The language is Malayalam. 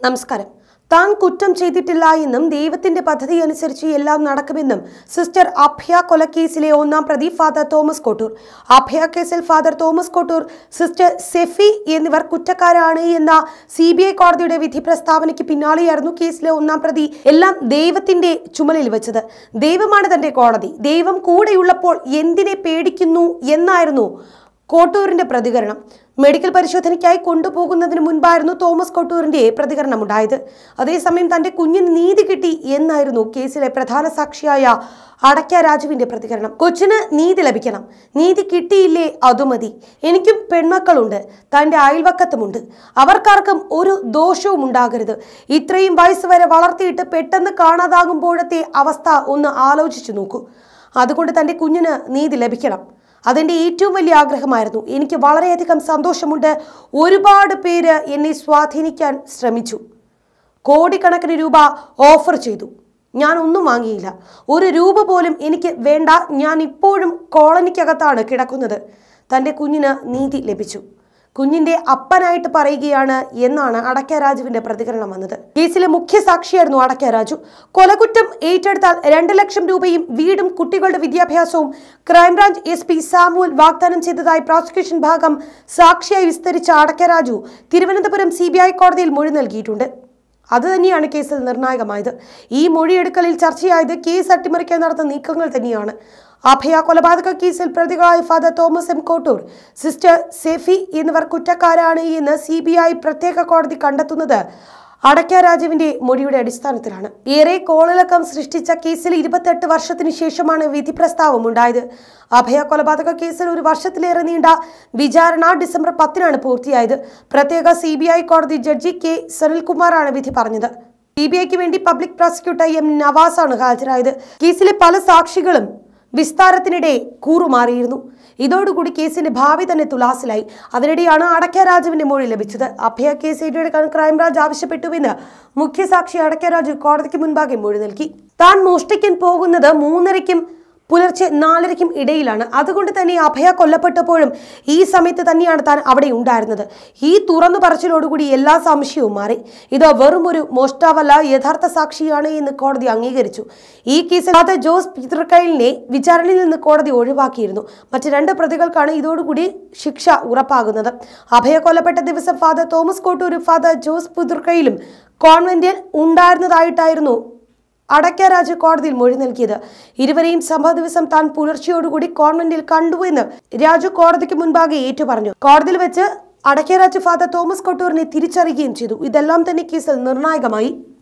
നമസ്കാരം താൻ കുറ്റം ചെയ്തിട്ടില്ല എന്നും ദൈവത്തിന്റെ പദ്ധതി അനുസരിച്ച് എല്ലാം നടക്കുമെന്നും സിസ്റ്റർ അഭയ കൊലക്കേസിലെ ഒന്നാം പ്രതി ഫാദർ തോമസ് കോട്ടൂർ അഭയ കേസിൽ ഫാദർ തോമസ് കോട്ടൂർ സിസ്റ്റർ സെഫി എന്നിവർ കുറ്റക്കാരാണ് എന്ന സി ബി ഐ കോടതിയുടെ വിധി പ്രസ്താവനയ്ക്ക് പിന്നാലെയായിരുന്നു കേസിലെ ഒന്നാം പ്രതി എല്ലാം ദൈവത്തിന്റെ ചുമലിൽ വെച്ചത് ദൈവമാണ് തന്റെ കോടതി ദൈവം കൂടെയുള്ളപ്പോൾ എന്തിനെ പേടിക്കുന്നു എന്നായിരുന്നു കോട്ടൂരിന്റെ പ്രതികരണം മെഡിക്കൽ പരിശോധനയ്ക്കായി കൊണ്ടുപോകുന്നതിന് മുൻപായിരുന്നു തോമസ് കോട്ടൂരിന്റെ പ്രതികരണം ഉണ്ടായത് അതേസമയം തന്റെ കുഞ്ഞിന് നീതി കിട്ടി എന്നായിരുന്നു കേസിലെ പ്രധാന സാക്ഷിയായ അടയ്ക്ക രാജുവിന്റെ പ്രതികരണം കൊച്ചിന് നീതി ലഭിക്കണം നീതി കിട്ടിയില്ലേ അതുമതി എനിക്കും പെൺമക്കളുണ്ട് തന്റെ അയൽവക്കത്തുമുണ്ട് അവർക്കാർക്കും ഒരു ദോഷവും ഉണ്ടാകരുത് ഇത്രയും വയസ്സ് വരെ വളർത്തിയിട്ട് പെട്ടെന്ന് കാണാതാകുമ്പോഴത്തെ അവസ്ഥ ഒന്ന് ആലോചിച്ചു നോക്കൂ അതുകൊണ്ട് തന്റെ കുഞ്ഞിന് നീതി ലഭിക്കണം അതെൻ്റെ ഏറ്റവും വലിയ ആഗ്രഹമായിരുന്നു എനിക്ക് വളരെയധികം സന്തോഷമുണ്ട് ഒരുപാട് പേര് എന്നെ സ്വാധീനിക്കാൻ ശ്രമിച്ചു കോടിക്കണക്കിന് രൂപ ഓഫർ ചെയ്തു ഞാൻ ഒന്നും വാങ്ങിയില്ല ഒരു രൂപ പോലും എനിക്ക് വേണ്ട ഞാൻ ഇപ്പോഴും കോളനിക്കകത്താണ് കിടക്കുന്നത് തൻ്റെ കുഞ്ഞിന് നീതി ലഭിച്ചു കുഞ്ഞിന്റെ അപ്പനായിട്ട് പറയുകയാണ് എന്നാണ് അടക്ക രാജുവിന്റെ പ്രതികരണം വന്നത് കേസിലെ മുഖ്യ സാക്ഷിയായിരുന്നു അടക്ക രാജു കൊലകുറ്റം ഏറ്റെടുത്താൽ രണ്ട് ലക്ഷം രൂപയും വീടും കുട്ടികളുടെ വിദ്യാഭ്യാസവും ക്രൈംബ്രാഞ്ച് എസ് പി സാമുവൽ വാഗ്ദാനം ചെയ്തതായി പ്രോസിക്യൂഷൻ ഭാഗം സാക്ഷിയായി വിസ്തരിച്ച അടക്ക രാജു തിരുവനന്തപുരം സി കോടതിയിൽ മൊഴി നൽകിയിട്ടുണ്ട് അതുതന്നെയാണ് കേസിൽ നിർണായകമായത് ഈ മൊഴിയെടുക്കലിൽ ചർച്ചയായത് കേസ് അട്ടിമറിക്കാൻ നടത്തുന്ന നീക്കങ്ങൾ തന്നെയാണ് അഭയ കൊലപാതക കേസിൽ പ്രതികളായ father Thomas M Kottoor sister Sephy എന്നിവർ കുറ്റക്കാരാണ് എന്ന് സി പ്രത്യേക കോടതി കണ്ടെത്തുന്നത് അടയ്ക്ക രാജുവിന്റെ മൊഴിയുടെ അടിസ്ഥാനത്തിലാണ് ഏറെ കോളിളക്കം സൃഷ്ടിച്ച കേസിൽ ഇരുപത്തെട്ട് വർഷത്തിന് ശേഷമാണ് വിധി പ്രസ്താവം ഉണ്ടായത് അഭയ കൊലപാതക കേസിൽ ഒരു വർഷത്തിലേറെ നീണ്ട വിചാരണ ഡിസംബർ പത്തിനാണ് പൂർത്തിയായത് പ്രത്യേക സി കോടതി ജഡ്ജി കെ സനിൽകുമാറാണ് വിധി പറഞ്ഞത് സി ബി ഐക്ക് വേണ്ടി പബ്ലിക് പ്രോസിക്യൂട്ടർ എം നവാസാണ് ഹാജരായത് കേസിലെ പല സാക്ഷികളും വിസ്താരത്തിനിടെ കൂറുമാറിയിരുന്നു ഇതോടുകൂടി കേസിന്റെ ഭാവി തന്നെ തുലാസിലായി അതിനിടെയാണ് അടക്ക രാജുവിന്റെ മൊഴി ലഭിച്ചത് അഭയ കേസ് ഏറ്റെടുക്കാൻ ക്രൈംബ്രാഞ്ച് ആവശ്യപ്പെട്ടുവെന്ന് മുഖ്യസാക്ഷി അടക്ക രാജു കോടതിക്ക് മുൻപാകെ മൊഴി നൽകി താൻ മോഷ്ടിക്കാൻ പോകുന്നത് മൂന്നരയ്ക്കും പുലർച്ചെ നാലരയ്ക്കും ഇടയിലാണ് അതുകൊണ്ട് തന്നെ അഭയ കൊല്ലപ്പെട്ടപ്പോഴും ഈ സമയത്ത് തന്നെയാണ് താൻ അവിടെ ഉണ്ടായിരുന്നത് ഈ തുറന്നു പറച്ചിലോടുകൂടി എല്ലാ സംശയവും മാറി ഇത് വെറും ഒരു മോഷ്ടാവല്ല യഥാർത്ഥ സാക്ഷിയാണ് എന്ന് കോടതി അംഗീകരിച്ചു ഈ കേസിൽ ഫാദർ ജോസ് പിതൃക്കൈലിനെ വിചാരണയിൽ നിന്ന് കോടതി ഒഴിവാക്കിയിരുന്നു മറ്റ് രണ്ട് പ്രതികൾക്കാണ് ഇതോടുകൂടി ശിക്ഷ ഉറപ്പാകുന്നത് അഭയ കൊല്ലപ്പെട്ട ദിവസം ഫാദർ തോമസ് കോട്ടൂരും ഫാദർ ജോസ് പുതൃക്കയിലും കോൺവെന്റിൽ ഉണ്ടായിരുന്നതായിട്ടായിരുന്നു അടയ്ക്ക രാജു കോടതിയിൽ മൊഴി നൽകിയത് ഇരുവരെയും സംഭവ ദിവസം താൻ പുലർച്ചെയോടുകൂടി കോൺവെന്റിൽ കണ്ടുവെന്ന് രാജു കോടതിക്ക് മുൻപാകെ ഏറ്റുപറഞ്ഞു കോടതിയിൽ വെച്ച് അടയ്ക്ക രാജു ഫാദർ തോമസ് കൊട്ടൂറിനെ തിരിച്ചറിയുകയും ചെയ്തു ഇതെല്ലാം തന്നെ കേസിൽ നിർണായകമായി